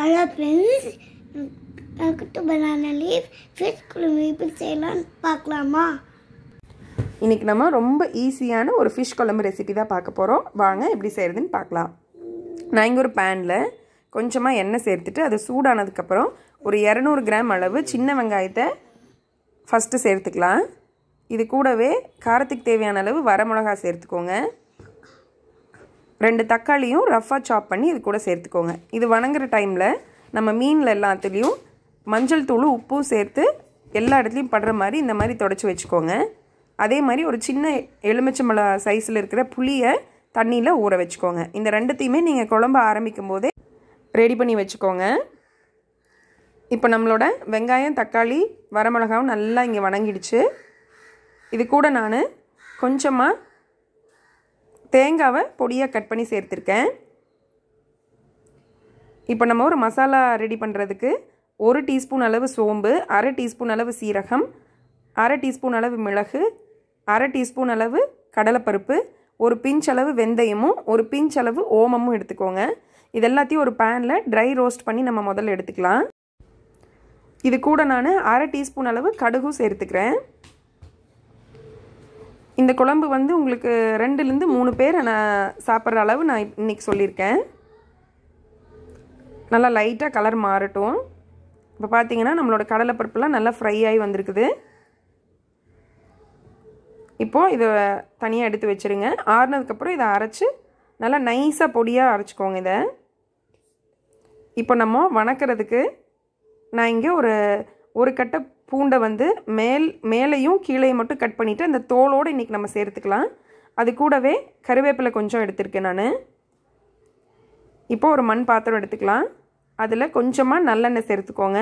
hello friends to banana leaf fish குழம்பு எப்படி செய்யலாம்னு பார்க்கலாமா இன்றைக்கி நம்ம ரொம்ப ஈஸியான ஒரு ஃபிஷ் குழம்பு ரெசிபி தான் பார்க்க போகிறோம் வாங்க எப்படி செய்கிறதுன்னு பார்க்கலாம் நான் இங்கே ஒரு பேனில் கொஞ்சமாக எண்ணெய் சேர்த்துட்டு அது சூடானதுக்கப்புறம் ஒரு இரநூறு கிராம் அளவு சின்ன வெங்காயத்தை ஃபஸ்ட்டு சேர்த்துக்கலாம் இது கூடவே காரத்துக்கு தேவையான அளவு வரமிளகா சேர்த்துக்கோங்க ரெண்டு தக்காளியும் ரஃப்பாக சாப் பண்ணி இது கூட சேர்த்துக்கோங்க இது வணங்குற டைமில் நம்ம மீனில் எல்லாத்துலேயும் மஞ்சள் தூள் உப்பும் சேர்த்து எல்லா இடத்துலையும் படுற மாதிரி இந்த மாதிரி தொடச்சி வச்சுக்கோங்க அதே மாதிரி ஒரு சின்ன எலுமிச்சம்பழ சைஸில் இருக்கிற புளியை தண்ணியில் ஊற வச்சுக்கோங்க இந்த ரெண்டுத்தையுமே நீங்கள் குழம்ப ஆரம்பிக்கும் போதே ரெடி பண்ணி வச்சுக்கோங்க இப்போ நம்மளோட வெங்காயம் தக்காளி வரமிளகாவும் நல்லா இங்கே வணங்கிடுச்சு இது கூட நான் கொஞ்சமாக தேங்காவை பொடியாக கட் பண்ணி சேர்த்துருக்கேன் இப்போ நம்ம ஒரு மசாலா ரெடி பண்ணுறதுக்கு ஒரு டீஸ்பூன் அளவு சோம்பு அரை டீஸ்பூன் அளவு சீரகம் அரை டீஸ்பூன் அளவு மிளகு அரை டீஸ்பூன் அளவு கடலைப்பருப்பு ஒரு பிஞ்ச் அளவு வெந்தயமும் ஒரு பிஞ்ச் அளவு ஓமமும் எடுத்துக்கோங்க இது எல்லாத்தையும் ஒரு பேனில் ட்ரை ரோஸ்ட் பண்ணி நம்ம முதல்ல எடுத்துக்கலாம் இது கூட நான் அரை டீஸ்பூன் அளவு கடுகும் சேர்த்துக்கிறேன் இந்த குழம்பு வந்து உங்களுக்கு ரெண்டுலேருந்து மூணு பேர் நான் சாப்பிட்ற அளவு நான் இன்றைக்கி சொல்லியிருக்கேன் நல்லா லைட்டாக கலர் மாறட்டும் இப்போ பார்த்தீங்கன்னா நம்மளோட கடலைப்பருப்புலாம் நல்லா ஃப்ரை ஆகி வந்திருக்குது இப்போது இதை தனியாக எடுத்து வச்சுருங்க ஆறுனதுக்கப்புறம் இதை அரைச்சி நல்லா நைஸாக பொடியாக அரைச்சிக்கோங்க இதை இப்போ நம்ம வணக்கிறதுக்கு நான் இங்கே ஒரு ஒரு கட்டை பூண்டை வந்து மேல் மேலேயும் கீழே மட்டும் கட் பண்ணிவிட்டு அந்த தோலோடு இன்றைக்கி நம்ம சேர்த்துக்கலாம் அது கூடவே கருவேப்பிலை கொஞ்சம் எடுத்திருக்கேன் நான் இப்போ ஒரு மண் பாத்திரம் எடுத்துக்கலாம் அதில் கொஞ்சமாக நல்லெண்ணெய் சேர்த்துக்கோங்க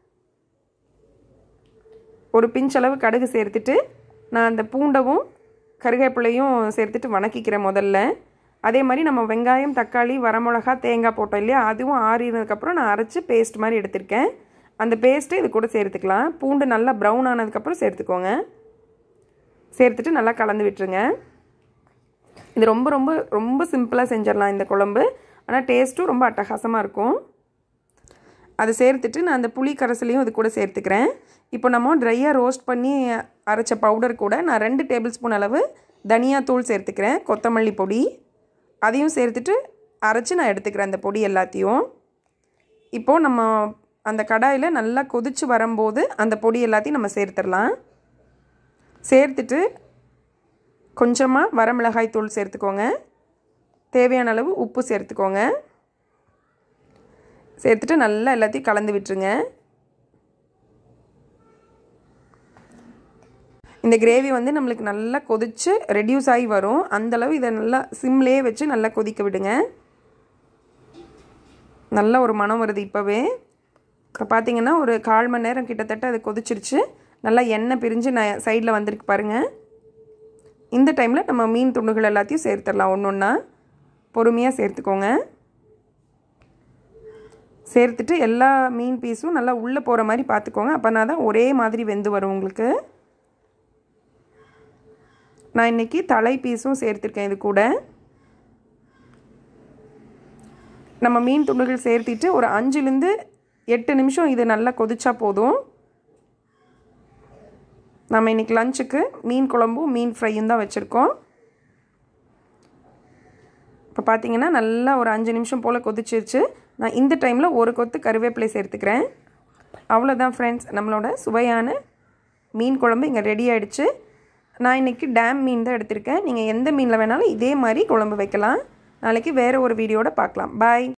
ஒரு பிஞ்சளவு கடுகு சேர்த்துட்டு நான் அந்த பூண்டவும் கருவேப்பிலையும் சேர்த்துட்டு வணக்கிக்கிறேன் முதல்ல அதே மாதிரி நம்ம வெங்காயம் தக்காளி வரமிளகா தேங்காய் போட்டோம் இல்லையா அதுவும் ஆறினதுக்கப்புறம் நான் அரைச்சி பேஸ்ட் மாதிரி எடுத்திருக்கேன் அந்த பேஸ்ட்டு இது கூட சேர்த்துக்கலாம் பூண்டு நல்லா ப்ரௌன் ஆனதுக்கப்புறம் சேர்த்துக்கோங்க சேர்த்துட்டு நல்லா கலந்து விட்டுருங்க இது ரொம்ப ரொம்ப ரொம்ப சிம்பிளாக செஞ்சிடலாம் இந்த குழம்பு ஆனால் டேஸ்ட்டும் ரொம்ப அட்டகாசமாக இருக்கும் அதை சேர்த்துட்டு நான் அந்த புளி கரைசலையும் இது கூட சேர்த்துக்கிறேன் இப்போ நம்ம ட்ரையாக ரோஸ்ட் பண்ணி அரைச்ச பவுடர் கூட நான் ரெண்டு டேபிள் ஸ்பூன் அளவு தனியாத்தூள் சேர்த்துக்கிறேன் கொத்தமல்லி பொடி அதையும் சேர்த்துட்டு அரைச்சி நான் எடுத்துக்கிறேன் அந்த பொடி எல்லாத்தையும் இப்போது நம்ம அந்த கடாயில் நல்லா கொதித்து வரும்போது அந்த பொடி எல்லாத்தையும் நம்ம சேர்த்துடலாம் சேர்த்துட்டு கொஞ்சமாக வரமிளகாய் தூள் சேர்த்துக்கோங்க தேவையான அளவு உப்பு சேர்த்துக்கோங்க சேர்த்துட்டு நல்லா எல்லாத்தையும் கலந்து விட்டுருங்க இந்த கிரேவி வந்து நம்மளுக்கு நல்லா கொதித்து ரெடியூஸ் ஆகி வரும் அந்தளவு இதை நல்லா சிம்லேயே வச்சு நல்லா கொதிக்க விடுங்க நல்ல ஒரு மனம் வருது இப்போவே இப்போ பார்த்தீங்கன்னா ஒரு கால் மணி நேரம் கிட்டத்தட்ட அது கொதிச்சிருச்சு நல்லா எண்ணெய் பிரிஞ்சு நான் சைடில் வந்திருக்கு பாருங்கள் இந்த டைமில் நம்ம மீன் துண்டுகள் எல்லாத்தையும் சேர்த்துடலாம் ஒன்று ஒன்றா பொறுமையாக சேர்த்துக்கோங்க சேர்த்துட்டு எல்லா மீன் பீஸும் நல்லா உள்ளே போகிற மாதிரி பார்த்துக்கோங்க அப்போனா தான் ஒரே மாதிரி வெந்து வரும் உங்களுக்கு நான் இன்றைக்கி தலை பீஸும் சேர்த்துருக்கேன் இது கூட நம்ம மீன் துண்டுகள் சேர்த்திட்டு ஒரு அஞ்சுலேருந்து எட்டு நிமிஷம் இது நல்லா கொதிச்சா போதும் நம்ம இன்றைக்கி லஞ்சுக்கு மீன் குழம்பும் மீன் ஃப்ரையும் தான் வச்சுருக்கோம் இப்போ பார்த்தீங்கன்னா நல்லா ஒரு அஞ்சு நிமிஷம் போல் கொதிச்சிருச்சு நான் இந்த டைமில் ஒரு கொத்து கருவேப்பிலை சேர்த்துக்கிறேன் அவ்வளோதான் ஃப்ரெண்ட்ஸ் நம்மளோட சுவையான மீன் குழம்பு இங்கே ரெடி ஆகிடுச்சு நான் இன்றைக்கி டேம் மீன் தான் எடுத்திருக்கேன் நீங்கள் எந்த மீனில் வேணாலும் இதே மாதிரி குழம்பு வைக்கலாம் நாளைக்கு வேறு ஒரு வீடியோட பார்க்கலாம் பாய்